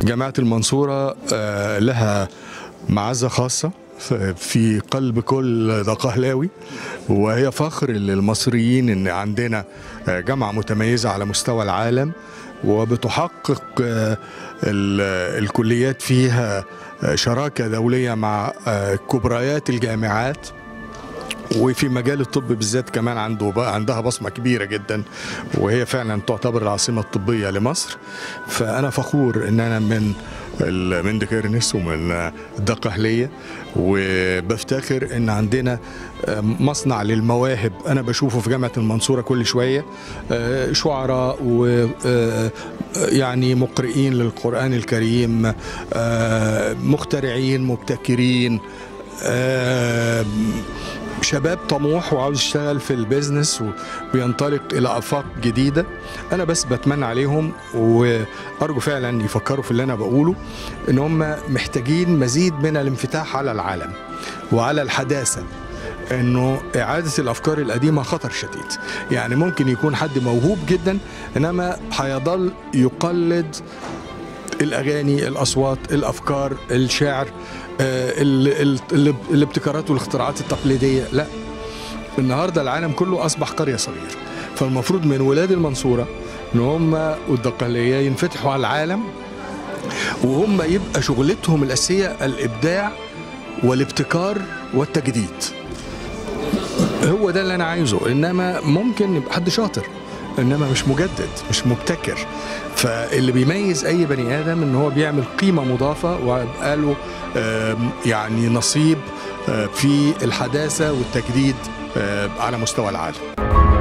جامعة المنصورة آه، لها معزة خاصة في قلب كل دقهلاوي وهي فخر للمصريين ان عندنا آه، جامعة متميزة على مستوى العالم وبتحقق آه، ال- الكليات فيها آه، شراكة دولية مع آه، كبريات الجامعات وفي مجال الطب بالذات كمان عنده بقى عندها بصمه كبيره جدا وهي فعلا تعتبر العاصمه الطبيه لمصر فانا فخور ان انا من ال- من دكرنس ومن الدقهليه وبفتخر ان عندنا مصنع للمواهب انا بشوفه في جامعه المنصوره كل شويه آه، شعراء و آه، يعني مقرئين للقران الكريم آه، مخترعين مبتكرين آه، شباب طموح وعاوز يشتغل في البيزنس وينطلق الى افاق جديده انا بس بتمنى عليهم وارجو فعلا يفكروا في اللي انا بقوله ان هم محتاجين مزيد من الانفتاح على العالم وعلى الحداثه انه اعاده الافكار القديمه خطر شديد يعني ممكن يكون حد موهوب جدا انما هيظل يقلد الاغاني الاصوات الافكار الشعر آه، ال- ال- ال- الابتكارات والاختراعات التقليديه لا النهارده العالم كله اصبح قريه صغيره فالمفروض من ولاد المنصوره ان هم والدقهليه ينفتحوا على العالم وهم يبقى شغلتهم الاساسيه الابداع والابتكار والتجديد هو ده اللي انا عايزه انما ممكن يبقى حد شاطر انما مش مجدد مش مبتكر فاللي بيميز اي بني ادم ان هو بيعمل قيمه مضافه ويبقى له آم، يعني نصيب آه، في الحداثه والتجديد آه، على مستوى العالم